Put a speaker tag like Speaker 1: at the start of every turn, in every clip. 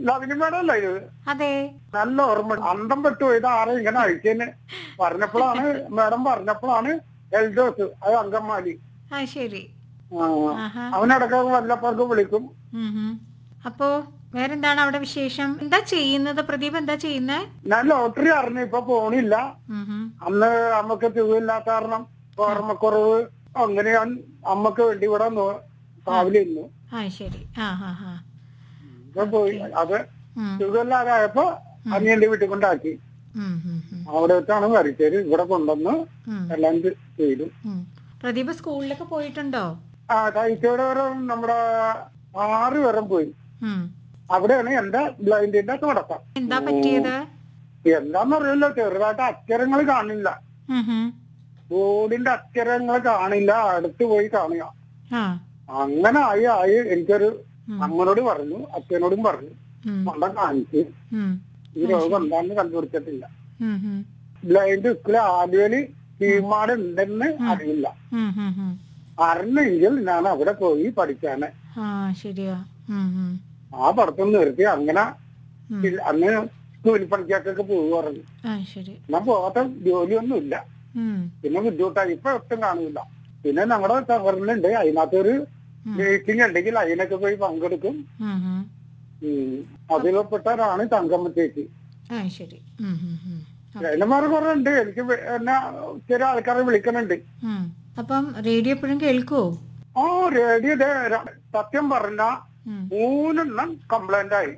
Speaker 1: ലവനി madam അല്ല ഇത്
Speaker 2: അതെ
Speaker 1: നല്ല ഓർമ്മ അന്തം പെട്ടു ഇത് ആരെ ഇങ്ങനെ അയച്ചെന്ന് പറഞ്ഞപ്പോഴാണ് മേഡം പറഞ്ഞപ്പോഴാണ് എൽദോസ് അത് അങ്കമാലി
Speaker 2: ആ ശരി
Speaker 1: ആ,
Speaker 2: ആഹാ
Speaker 1: അവനടക്കം വല്ലപ്പോഴൊക്കെ വിളിക്കും
Speaker 2: ഉം ഹും. അപ്പോ വേറെന്താണ് അവിടെ വിശേഷം എന്താ ചെയ്യുന്നത് പ്രദീപ് എന്താ ചെയ്യുന്നേ
Speaker 1: ഞാൻ ലോട്ടറി അറിഞ്ഞു ഇപ്പൊ പോണില്ല
Speaker 2: ഉം ഹും.
Speaker 1: അന്ന് അമ്മക്ക് തുകയില്ലാത്ത കാരണം ഓർമ്മക്കുറവ് അങ്ങനെ ഞാൻ അമ്മക്ക് വേണ്ടി ഇവിടെ നോ- കാവലിൽ ഇരുന്നു
Speaker 2: ആ ശരി ആ ഹാ ഹാ
Speaker 1: ഇപ്പൊ പോയി അത്
Speaker 2: ഉം.
Speaker 1: സുഖമില്ലാതായപ്പോ അനിയന്റെ വീട്ടിൽ കൊണ്ടാക്കി
Speaker 2: ഉം ഹും ഹും.
Speaker 1: അവിടെ വെച്ചാണ് മരിച്ചത് ഇവിടെ കൊണ്ടുവന്ന്
Speaker 2: ഉം.
Speaker 1: എല്ലാം ഇത് ചെയ്തു
Speaker 2: ഉം. പ്രദീപ് സ്കൂളിലൊക്കെ പോയിട്ടുണ്ടോ
Speaker 1: ആ കഴിച്ചോടെ വരെ നമ്മുടെ ആറ് വരെ പോയി
Speaker 2: ഉം.
Speaker 1: അവിടെയാണ് എന്റെ ബ്ലൈൻഡിന്റെ തുടക്കം
Speaker 2: എന്താ പറ്റിയത്
Speaker 1: എന്താന്നറിയില്ല ചെറുതായിട്ട് അക്ഷരങ്ങൾ കാണില്ല
Speaker 2: ഉം ഹും.
Speaker 1: ബോർഡിന്റെ അക്ഷരങ്ങൾ കാണില്ല അടുത്ത് പോയി കാണുക
Speaker 2: ആ
Speaker 1: അങ്ങനെ ആയി ആയി എനിക്കൊരു
Speaker 2: ഉം.
Speaker 1: അമ്മനോട് പറഞ്ഞു അച്ഛനോടും പറഞ്ഞു
Speaker 2: ഉം.
Speaker 1: കൊണ്ട കാണിച്ച്
Speaker 2: ഉം.
Speaker 1: ഈ രോഗം എന്താന്ന് കണ്ടുപിടിച്ചിട്ടില്ല
Speaker 2: ഉം ഹും.
Speaker 1: ബ്ലൈൻഡ് സ്കൂളിൽ ആദ്യയില് കീമാട് ഉണ്ടെന്ന് അറിയില്ല
Speaker 2: ഉം ഹും ഹും.
Speaker 1: അറിഞ്ഞെങ്കിൽ ഞാൻ അവിടെ പോയി പഠിക്കാന്
Speaker 2: ആ ശരിയാ ഉം ഹും.
Speaker 1: ആ പഠിത്തം നിർത്തി അങ്ങനെ
Speaker 2: ഉം.
Speaker 1: ഇല്ല, അന്ന് സ്കൂളിൽ പഠിക്കാക്കൊക്കെ പോകുക പറഞ്ഞു
Speaker 2: ആ ശരി
Speaker 1: ഞാൻ പോകാത്ത ജോലിയൊന്നും ഇല്ല
Speaker 2: ഉം.
Speaker 1: പിന്നെ ബുദ്ധിമുട്ടായി ഇപ്പൊ ഒട്ടും കാണില്ല പിന്നെ ഞങ്ങളുടെ തകർന്നുണ്ട് അതിനകത്തൊരു മീറ്റിംഗ് ഉണ്ടെങ്കിൽ അതിനൊക്കെ പോയി പങ്കെടുക്കും
Speaker 2: ഉം ഹും.
Speaker 1: ഉം. അതിൽപ്പെട്ടവരാണ് തങ്കമ്മ ചേച്ചി
Speaker 2: ആ ശരി ഉം ഹും ഹും.
Speaker 1: അതിനമാര് കുറെ ഉണ്ട് എനിക്ക് വെ- എന്നെ ചില ആൾക്കാരെ വിളിക്കുന്നുണ്ട്
Speaker 2: ഉം. അപ്പം റേഡിയോ എപ്പോഴും കേൾക്കുവോ
Speaker 1: ആ റേഡിയോ ദേ ര- സത്യം പറഞ്ഞ
Speaker 2: ഉം.
Speaker 1: മൂന്നെണ്ണം കംപ്ലൈന്റ് ആയി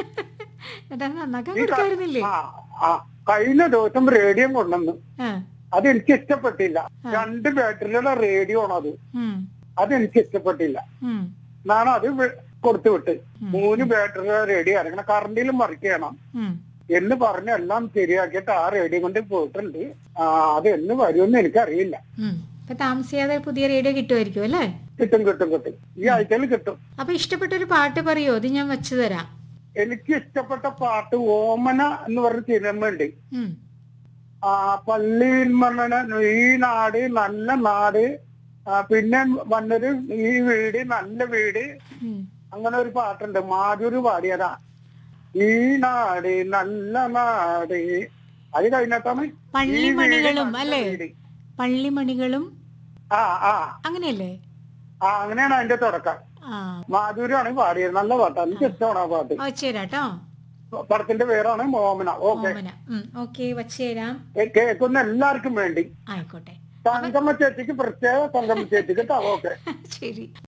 Speaker 2: അതാ നന്നാക്കാൻ
Speaker 1: ഈ ക-
Speaker 2: കൊടുക്കായിരുന്നില്ലേ
Speaker 1: ആ ആ കഴിഞ്ഞ ദിവസം റേഡിയോ കൊണ്ടുവന്നു
Speaker 2: ആ
Speaker 1: അത് എനിക്ക് ഇഷ്ടപ്പെട്ടില്ല രണ്ട് ബാറ്ററിയുടെ റേഡിയോ ആണ് അത്
Speaker 2: ഉം.
Speaker 1: അത് എനിക്ക് ഇഷ്ടപ്പെട്ടില്ല
Speaker 2: ഉം.
Speaker 1: ഞാൻ അത് വി- കൊടുത്തു വിട്ട് മൂന്ന് ബാറ്ററിയുടെ റേഡിയോ ഇറങ്ങണം കറണ്ടിലും വർക്ക് ചെയ്യണം
Speaker 2: ഉം.
Speaker 1: എന്ന് പറഞ്ഞ് എല്ലാം ശരിയാക്കിയിട്ട് ആ റേഡിയോ കൊണ്ട് പോയിട്ടുണ്ട് ആ അത് എന്ന് വരുമെന്ന് എനിക്കറിയില്ല
Speaker 2: ഉം. അപ്പൊ താമസിയാതെ പുതിയ റേഡിയോ കിട്ടുമായിരിക്കും അല്ലേ
Speaker 1: കിട്ടും കിട്ടും കിട്ടും ഈ ആഴ്ചയിൽ കിട്ടും
Speaker 2: അപ്പൊ ഇഷ്ടപ്പെട്ട ഒരു പാട്ട് പറയോ അത് ഞാൻ വെച്ചു തരാം
Speaker 1: എനിക്ക് ഇഷ്ടപ്പെട്ട പാട്ട് ഓമന എന്ന് പറഞ്ഞ സിനിമ ഉണ്ട്
Speaker 2: ഉം.
Speaker 1: ആ പള്ളിയിൽ മണ്ണന ഈ നാട് നല്ല നാട് ആ, പിന്നെ വന്നൊരു ഈ വീട് നല്ല വീട്
Speaker 2: ഉം.
Speaker 1: അങ്ങനെ ഒരു പാട്ടുണ്ട് മാധുര് പാടിയതാ ഈ നാട് നല്ല നാട് അത് കഴിഞ്ഞിട്ടാണ് ഈ വീട്
Speaker 2: പള്ളിമണികളും
Speaker 1: നല്ല
Speaker 2: അല്ലേ
Speaker 1: വീട്.
Speaker 2: പള്ളിമണികളും
Speaker 1: ആ ആ
Speaker 2: അങ്ങനെയല്ലേ
Speaker 1: ആ അങ്ങനെയാണ് അതിന്റെ തുടക്കം
Speaker 2: ആ
Speaker 1: മാധുര്യാണ് പാടിയത് നല്ല പാട്ടാണ് എനിക്ക് ഇഷ്ടമാണ് ആ പാട്ട്
Speaker 2: വച്ചുതരാട്ടോ
Speaker 1: പടത്തിന്റെ പേരാണ് മോമന ഓക്കെ
Speaker 2: ഓമന ഉം ഓക്കെ വച്ചുതരാം
Speaker 1: കേൾക്കുന്ന എല്ലാവർക്കും വേണ്ടി
Speaker 2: ആയിക്കോട്ടെ
Speaker 1: തങ്കമ്മ ചേച്ചിക്ക് പ്രത്യേക തങ്കമ്മ ചേച്ചിക്ക് കേട്ടോ ഓക്കെ
Speaker 2: ശരി